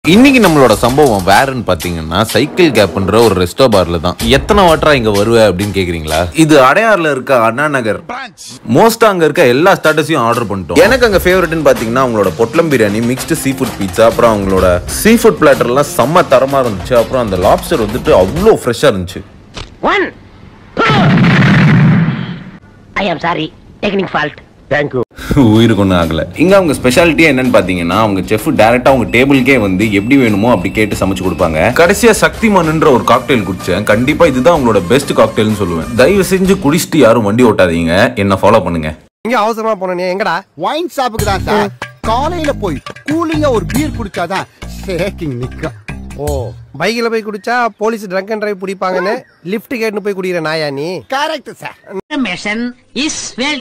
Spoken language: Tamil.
இன்னைக்கு நம்மளோட சம்பவம் வேறன்னு பாத்தீங்கன்னா சைக்கிள் கேப்ன்ற ஒரு ரெஸ்டோ பார்ல தான் எத்தனை வாட்டரா இங்க வருவ அப்படின்னு கேக்குறீங்களா இது அடையார்ல இருக்க அண்ணா நகர் மோஸ்டா அங்க இருக்க எல்லா ஸ்டாட்டஸையும் ஆர்டர் பண்ணிட்டோம் எனக்கு அங்க ஃபேவரட்னு பாத்தீங்கன்னா அவங்களோட பொட்லம் biryani mixed sea food pizza அப்புறம் அவங்களோட சீ ஃபுட் பிளாட்டர்லாம் செம்ம தரமா இருந்துச்சு அப்புறம் அந்த லாப்ஸ்டர் வந்துட்டு அவ்வளோ ஃப்ரெஷ்ஷா இருந்துச்சு One, two. I am sorry. Technique fault. Thank you உயிருக்கு ஒன்றும் ஆகல இங்க அவங்க ஸ்பெஷாலிட்டியே என்னன்னு பாத்தீங்கன்னா அவங்க செஃப் டேரக்டா அவங்க டேபிளுக்கே வந்து எப்படி வேணுமோ அப்படி கேட்டு சமைச்சு கொடுப்பாங்க கடைசியா சக்திமான்ன்ற ஒரு காக்டெயில் குடிச்சேன் கண்டிப்பா இதுதான் அவங்களோட பெஸ்ட் காக்டெயில்னு சொல்லுவேன் தயவு செஞ்சு குடிச்சிட்டு யாரும் வண்டி ஓட்டாதீங்க என்ன ஃபாலோ பண்ணுங்க இங்க அவசரமா போனே எங்கடா ஒயின் ஷாப்புக்கு தான் சார் காலையில போய் கூலிங்கா ஒரு பீர் குடிச்சாதான் ஷேக்கிங் நிக்கும் ஓ பைக்ல போய் குடிச்சா போலீஸ் ட்ரங்க் அண்ட் டிரைவ் பிடிப்பாங்கன்னு லிஃப்ட் கேட்னு போய் குடிக்கிற நாயா நீ correct sir The mission is failed.